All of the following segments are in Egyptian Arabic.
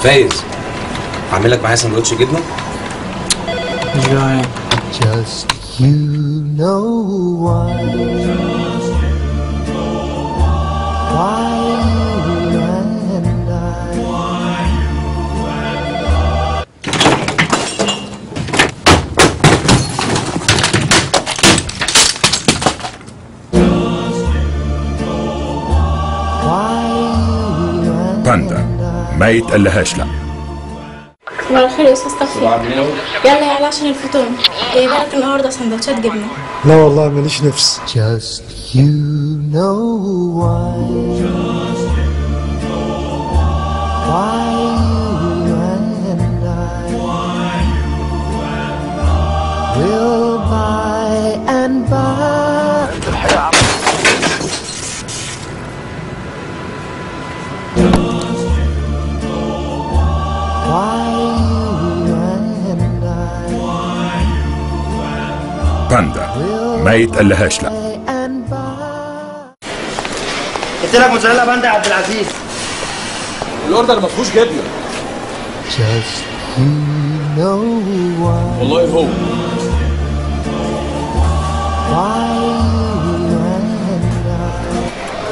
فايز اعمل لك معايا سندوتش جبنه مش جعان Just you know why. Why you and I. Why you and باندا ما يتقلهاش لا صباح الخير يا استاذ توفيق يلا يلا عشان الفطور جايبه لك النهارده سندوتشات جبنه لا والله ماليش نفس Just you know why. Why you and I will by and by. Why you and I باندا ما يتقلهاش لا and by. قلت لك موزاريلا باندا يا عبد العزيز الاوردر ما فيهوش جبنه Just you know why. والله هو Why you and I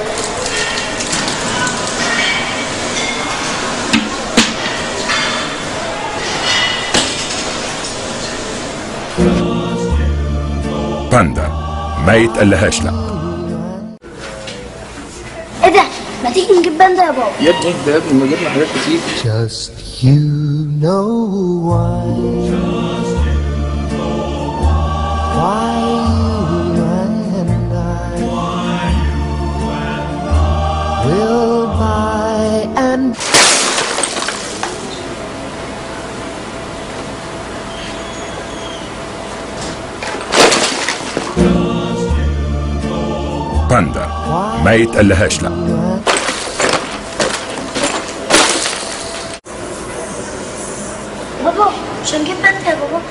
باندا ما يتقلهاش لا ايه ده؟ ما تيجي نجيب باندا يا بابا يا ابني ده يا ابني ما جبنا حاجات كتير Just you know why. Why you and I will by and باندا ما يتقلهاش لا بابا مش هنجيب باندا يا بابا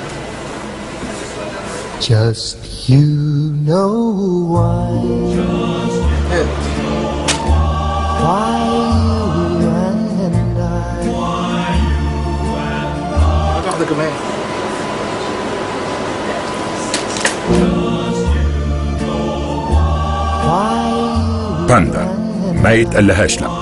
just you know why. Why you and I واحده كمان why باندا ما يتقلهاش لا